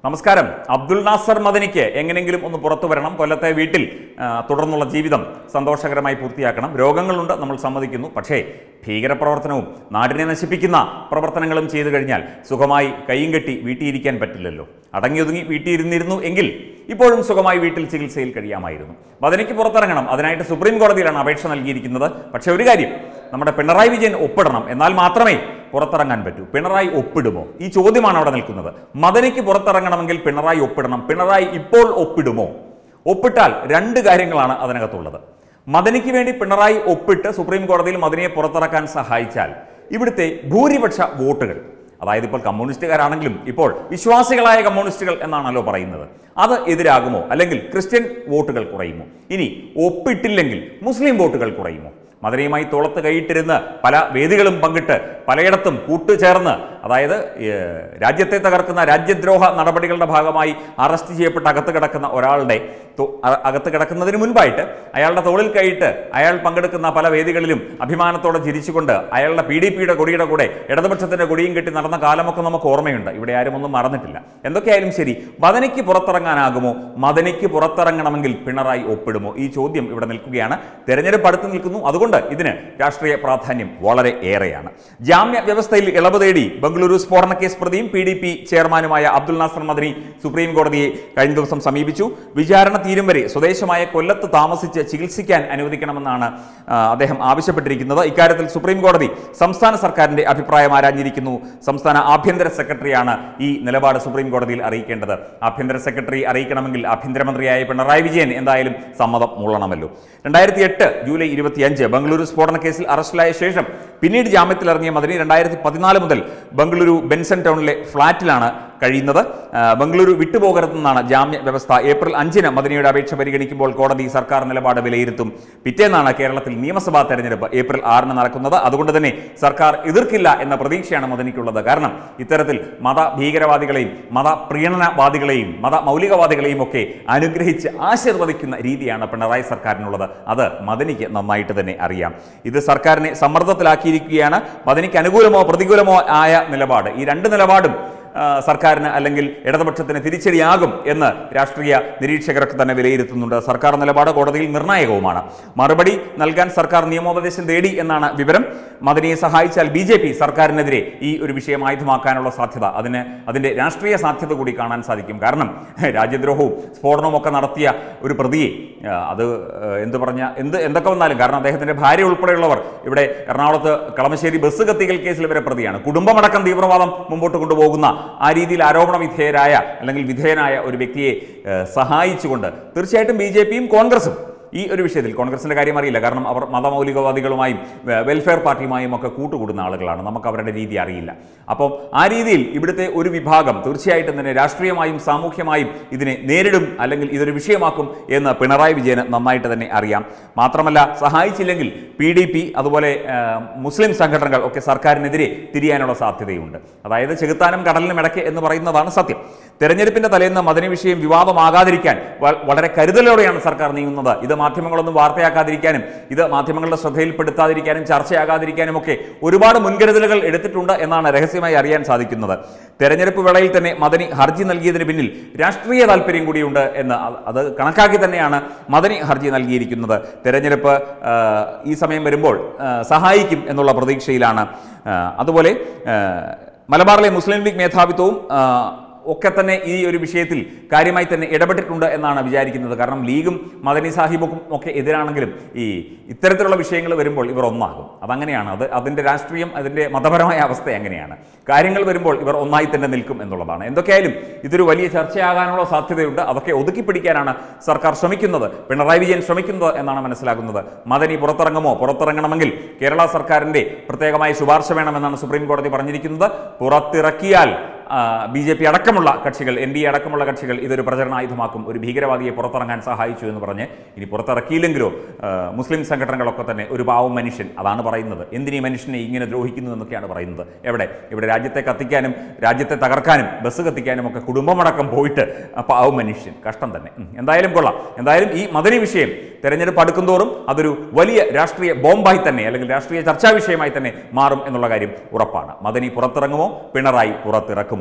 നമസ്കാരം അബ്ദുൽ നാസർ മദനിക്ക് എങ്ങനെങ്കിലും ഒന്ന് പുറത്തു വരണം കൊല്ലത്തെ വീട്ടിൽ ആ, തുടർന്നുള്ള ജീവിതം സന്തോഷകരമായി പൂർത്തിയാക്കണം രോഗങ്ങളുണ്ട് നമ്മൾ സമ്മതിക്കുന്നു പക്ഷേ ഭീകരപ്രവർത്തനവും നാടിനെ നശിപ്പിക്കുന്ന പ്രവർത്തനങ്ങളും ചെയ്തു കഴിഞ്ഞാൽ സുഖമായി കൈയും കെട്ടി വീട്ടിയിരിക്കാൻ പറ്റില്ലല്ലോ അടങ്ങിയൊതുങ്ങി വീട്ടിയിരുന്നിരുന്നു എങ്കിൽ ഇപ്പോഴും സുഖമായി വീട്ടിൽ ചികിത്സയിൽ കഴിയാമായിരുന്നു മദനിക്ക് പുറത്തിറങ്ങണം അതിനായിട്ട് സുപ്രീം കോടതിയിലാണ് അപേക്ഷ നൽകിയിരിക്കുന്നത് പക്ഷേ ഒരു കാര്യം നമ്മുടെ പിണറായി വിജയൻ ഒപ്പിടണം എന്നാൽ മാത്രമേ പുറത്തിറങ്ങാൻ പറ്റൂ പിണറായി ഒപ്പിടുമോ ഈ ചോദ്യമാണ് അവിടെ നിൽക്കുന്നത് മദനിക്ക് പുറത്തിറങ്ങണമെങ്കിൽ പിണറായി ഒപ്പിടണം പിണറായി ഇപ്പോൾ ഒപ്പിടുമോ ഒപ്പിട്ടാൽ രണ്ട് കാര്യങ്ങളാണ് അതിനകത്തുള്ളത് മദനിക്ക് വേണ്ടി പിണറായി ഒപ്പിട്ട് സുപ്രീം കോടതിയിൽ മദനിയെ പുറത്തിറക്കാൻ സഹായിച്ചാൽ ഇവിടുത്തെ ഭൂരിപക്ഷ വോട്ടുകൾ അതായത് ഇപ്പോൾ കമ്മ്യൂണിസ്റ്റുകാരാണെങ്കിലും ഇപ്പോൾ വിശ്വാസികളായ കമ്മ്യൂണിസ്റ്റുകൾ എന്നാണല്ലോ പറയുന്നത് അത് എതിരാകുമോ അല്ലെങ്കിൽ ക്രിസ്ത്യൻ വോട്ടുകൾ കുറയുമോ ഇനി ഒപ്പിട്ടില്ലെങ്കിൽ മുസ്ലിം വോട്ടുകൾ കുറയുമോ മദനയുമായി തോളത്ത് കൈയിട്ടിരുന്ന് പല വേദികളും പങ്കിട്ട് പലയിടത്തും കൂട്ടുചേർന്ന് അതായത് ഏഹ്, രാജ്യത്തെ തകർക്കുന്ന രാജ്യദ്രോഹ നടപടികളുടെ ഭാഗമായി അറസ്റ്റ് ചെയ്യപ്പെട്ട് അകത്ത് കിടക്കുന്ന ഒരാളുടെ തോ- അ- അകത്ത് കിടക്കുന്നതിന് മുൻപായിട്ട് അയാളുടെ തോളിൽ കൈയിട്ട് അയാൾ പങ്കെടുക്കുന്ന പല വേദികളിലും അഭിമാനത്തോടെ ചിരിച്ചുകൊണ്ട് അയാളുടെ പി ഡി പിയുടെ കൊടിയുടെ കൂടെ ഇടതുപക്ഷത്തിന്റെ കൊടിയും കെട്ടി നടന്ന കാലമൊക്കെ നമുക്ക് ഓർമ്മയുണ്ട് ഇവിടെ ആരും ഒന്നും മറന്നിട്ടില്ല എന്തൊക്കെയായാലും ശരി മദനിക്ക് പുറത്തിറങ്ങാനാകുമോ മദനിക്ക് പുറത്തിറങ്ങണമെങ്കിൽ പിണറായി ഒപ്പിടുമോ ഈ ചോദ്യം ഇവിടെ നിൽക്കുകയാണ് തെരഞ്ഞെടുപ്പ് അടുത്ത് നിൽക്കുന്നു അതുകൊണ്ട് ഇതിന് രാഷ്ട്രീയ പ്രാധാന്യം വളരെ ഏറെയാണ് ജാമ്യ വ്യവസ്ഥയിൽ ഇളവ് തേടി ബംഗളൂരു സ്ഫോടന കേസ് പ്രതിയും പി ഡി പി ചെയർമാനുമായ അബ്ദുൽ നാസർ മദനി സുപ്രീം കോടതിയെ കഴിഞ്ഞ ദിവസം സമീപിച്ചു വിചാരണ തീരും വരെ സ്വദേശമായ കൊല്ലത്ത് താമസിച്ച് ചികിത്സിക്കാൻ അനുവദിക്കണമെന്നാണ് ആ, അദ്ദേഹം ആവശ്യപ്പെട്ടിരിക്കുന്നത് ഇക്കാര്യത്തിൽ സുപ്രീം കോടതി സംസ്ഥാന സർക്കാരിന്റെ അഭിപ്രായം ആരാഞ്ഞിരിക്കുന്നു സംസ്ഥാന ആഭ്യന്തര സെക്രട്ടറിയാണ് ഈ നിലപാട് സുപ്രീം കോടതിയിൽ അറിയിക്കേണ്ടത് ആഭ്യന്തര സെക്രട്ടറി അറിയിക്കണമെങ്കിൽ ആഭ്യന്തരമന്ത്രിയായ പിണറായി വിജയൻ എന്തായാലും സമ്മതം മൂളണമല്ലോ രണ്ടായിരത്തി എട്ട് ജൂലൈ ഇരുപത്തിയഞ്ച് ബംഗളൂരു സ്ഫോടന കേസിൽ അറസ്റ്റിലായ ശേഷം പിന്നീട് ജാമ്യത്തിൽ ഇറങ്ങിയ മദനി രണ്ടായിരത്തി പതിനാല് മുതൽ ബംഗളൂരു ബെൻസൺ ടൗണിലെ ഫ്ളാറ്റിലാണ് കഴിയുന്നത് ആ, ബംഗളൂരു വിട്ടുപോകരുതെന്നാണ് ജാമ്യ വ്യവസ്ഥ ഏപ്രിൽ അഞ്ചിന് മദനിയുടെ അപേക്ഷ പരിഗണിക്കുമ്പോൾ കോടതി സർക്കാർ നിലപാട് വിലയിരുത്തും പിറ്റേന്നാണ് കേരളത്തിൽ നിയമസഭാ തെരഞ്ഞെടുപ്പ് ഏപ്രിൽ ആറിന് നടക്കുന്നത് അതുകൊണ്ട് തന്നെ സർക്കാർ എതിർക്കില്ല എന്ന പ്രതീക്ഷയാണ് മദനിക്കുള്ളത് കാരണം ഇത്തരത്തിൽ മത ഭീകരവാദികളെയും മത പ്രീണനവാദികളെയും മത മൗലികവാദികളെയും ഒക്കെ അനുഗ്രഹിച്ച് ആശീർവദിക്കുന്ന രീതിയാണ് പിണറായി സർക്കാരിനുള്ളത് അത് മദനിക്ക് നന്നായിട്ട് തന്നെ അറിയാം ഇത് സർക്കാരിനെ സമ്മർദ്ദത്തിലാക്കിയിരിക്കുകയാണ് മദനിക്ക് അനുകൂലമോ പ്രതികൂലമോ ആയ നിലപാട് ഈ രണ്ട് നിലപാടും ആ, സർക്കാരിന് അല്ലെങ്കിൽ ഇടതുപക്ഷത്തിന് തിരിച്ചടിയാകും എന്ന് രാഷ്ട്രീയ നിരീക്ഷകരൊക്കെ തന്നെ വിലയിരുത്തുന്നുണ്ട് സർക്കാർ നിലപാട് കോടതിയിൽ നിർണായകവുമാണ് മറുപടി നൽകാൻ സർക്കാർ നിയമോപദേശം തേടി എന്നാണ് വിവരം മദനിയെ സഹായിച്ചാൽ ബി ജെ പി സർക്കാരിനെതിരെ ഈ ഒരു വിഷയം ആയുധമാക്കാനുള്ള സാധ്യത അതിന് അതിൻ്റെ രാഷ്ട്രീയ സാധ്യത കൂടി കാണാൻ സാധിക്കും കാരണം രാജ്യദ്രോഹവും സ്ഫോടനവും ഒക്കെ നടത്തിയ ഒരു പ്രതിയെ ആ, അത് ആ, എന്ത് പറഞ്ഞ എന്ത് എന്തൊക്കെ വന്നാലും കാരണം അദ്ദേഹത്തിൻ്റെ ഭാര്യ ഉൾപ്പെടെയുള്ളവർ ഇവിടെ എറണാകുളത്ത് കളമശ്ശേരി ബസ് കത്തിക്കൽ കേസിൽ വരെ പ്രതിയാണ് കുടുംബമടക്കം തീവ്രവാദം മുമ്പോട്ട് കൊണ്ടുപോകുന്ന ആ രീതിയിൽ ആരോപണ വിധേയരായ അല്ലെങ്കിൽ വിധേയനായ ഒരു വ്യക്തിയെ ഏഹ്, സഹായിച്ചുകൊണ്ട് തീർച്ചയായിട്ടും ബി ജെ പിയും കോൺഗ്രസും ഈ ഒരു വിഷയത്തിൽ കോൺഗ്രസിന്റെ കാര്യം അറിയില്ല കാരണം അവർ മതമൗലികവാദികളുമായും വെ- വെൽഫെയർ പാർട്ടിയുമായും ഒക്കെ കൂട്ടുകൂടുന്ന ആളുകളാണ് നമുക്ക് അവരുടെ രീതി അറിയില്ല അപ്പം ആ രീതിയിൽ ഇവിടുത്തെ ഒരു വിഭാഗം തീർച്ചയായിട്ടും തന്നെ രാഷ്ട്രീയമായും സാമൂഹ്യമായും ഇതിനെ നേരിടും അല്ലെങ്കിൽ ഇതൊരു വിഷയമാക്കും എന്ന് പിണറായി വിജയന് നന്നായിട്ട് തന്നെ അറിയാം മാത്രമല്ല സഹായിച്ചില്ലെങ്കിൽ പി ഡി പി അതുപോലെ ആ, മുസ്ലിം സംഘടനകൾ ഒക്കെ സർക്കാരിനെതിരെ തിരിയാനുള്ള സാധ്യതയുണ്ട് അതായത് ചെകുത്താനും കടലിനും ഇടയ്ക്ക് എന്ന് പറയുന്നതാണ് സത്യം തെരഞ്ഞെടുപ്പിന്റെ തലേന്ന് മദനി വിഷയം വിവാദമാകാതിരിക്കാൻ വ- വളരെ കരുതലോടെയാണ് സർക്കാർ നീങ്ങുന്നത് ഇത് മാധ്യമങ്ങളൊന്നും വാർത്തയാക്കാതിരിക്കാനും ഇത് മാധ്യമങ്ങളുടെ ശ്രദ്ധയിൽപ്പെടുത്താതിരിക്കാനും ചർച്ചയാകാതിരിക്കാനും ഒക്കെ ഒരുപാട് മുൻകരുതലുകൾ എടുത്തിട്ടുണ്ട് എന്നാണ് രഹസ്യമായി അറിയാൻ സാധിക്കുന്നത് തെരഞ്ഞെടുപ്പ് വേളയിൽ തന്നെ മദനി ഹർജി നൽകിയതിന് പിന്നിൽ രാഷ്ട്രീയ താല്പര്യം കൂടിയുണ്ട് എന്ന് അ- അത് കണക്കാക്കി തന്നെയാണ് മദനി ഹർജി നൽകിയിരിക്കുന്നത് തെരഞ്ഞെടുപ്പ് ആ, ഈ സമയം വരുമ്പോൾ ആ, സഹായിക്കും എന്നുള്ള പ്രതീക്ഷയിലാണ് ആ, അതുപോലെ ആ, മലബാറിലെ മുസ്ലിം ലീഗ് മേധാവിത്വവും ആ, ഒക്കെ തന്നെ ഈ ഒരു വിഷയത്തിൽ കാര്യമായി തന്നെ ഇടപെട്ടിട്ടുണ്ട് എന്നാണ് വിചാരിക്കുന്നത് കാരണം ലീഗും മദനി സാഹിബും ഒക്കെ എതിരാണെങ്കിലും ഈ ഇത്തരത്തിലുള്ള വിഷയങ്ങൾ വരുമ്പോൾ ഇവർ ഒന്നാകും അതങ്ങനെയാണ് അത് അതിൻ്റെ രാഷ്ട്രീയം അതിൻ്റെ മതപരമായ അവസ്ഥ അങ്ങനെയാണ് കാര്യങ്ങൾ വരുമ്പോൾ ഇവർ ഒന്നായി തന്നെ നിൽക്കും എന്നുള്ളതാണ് എന്തൊക്കെയായാലും ഇതൊരു വലിയ ചർച്ചയാകാനുള്ള സാധ്യതയുണ്ട് അതൊക്കെ ഒതുക്കി പിടിക്കാനാണ് സർക്കാർ ശ്രമിക്കുന്നത് പിണറായി വിജയൻ ശ്രമിക്കുന്നത് എന്നാണ് മനസ്സിലാക്കുന്നത് മദനി പുറത്തിറങ്ങുമോ പുറത്തിറങ്ങണമെങ്കിൽ കേരള സർക്കാരിൻ്റെ പ്രത്യേകമായ ശുപാർശ വേണമെന്നാണ് സുപ്രീം കോടതി പറഞ്ഞിരിക്കുന്നത് പുറത്തിറക്കിയാൽ ബി ജെ പി അടക്കമുള്ള കക്ഷികൾ എൻ ഡി എ അടക്കമുള്ള കക്ഷികൾ ഇതൊരു പ്രചരണായുധമാക്കും ഒരു ഭീകരവാദിയെ പുറത്തിറങ്ങാൻ സഹായിച്ചു എന്ന് പറഞ്ഞ് ഇനി പുറത്തിറക്കിയില്ലെങ്കിലോ ആ, മുസ്ലിം സംഘടനകളൊക്കെ തന്നെ ഒരു പാവം മനുഷ്യൻ അതാണ് പറയുന്നത് എന്തിനീ മനുഷ്യനെ ഇങ്ങനെ ദ്രോഹിക്കുന്നു എന്നൊക്കെയാണ് പറയുന്നത് എവിടെ ഇവിടെ രാജ്യത്തെ കത്തിക്കാനും രാജ്യത്തെ തകർക്കാനും ബസ് കത്തിക്കാനും ഒക്കെ കുടുംബമടക്കം പോയിട്ട് ആ പാവം മനുഷ്യൻ കഷ്ടം തന്നെ ഉം. എന്തായാലും കൊള്ളാം എന്തായാലും ഈ മദനി വിഷയം തെരഞ്ഞെടുപ്പ് അടുക്കുന്തോറും അതൊരു വലിയ രാഷ്ട്രീയ ബോംബായി തന്നെ അല്ലെങ്കിൽ രാഷ്ട്രീയ ചർച്ചാ വിഷയമായി തന്നെ മാറും എന്നുള്ള കാര്യം ഉറപ്പാണ് മദനി പുറത്തിറങ്ങുമോ പിണറായി പുറത്തിറക്കുമോ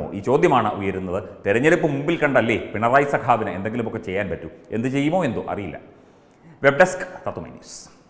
പറ്റുമോ ഈ ചോദ്യമാണ് ഉയരുന്നത് തെരഞ്ഞെടുപ്പ് മുമ്പിൽ കണ്ടല്ലേ പിണറായി സഖാവിന് എന്തെങ്കിലുമൊക്കെ ചെയ്യാൻ പറ്റൂ എന്ത് ചെയ്യുമോ എന്തോ അറിയില്ല വെബ് ഡെസ്ക് തത്വമൈ ന്യൂസ്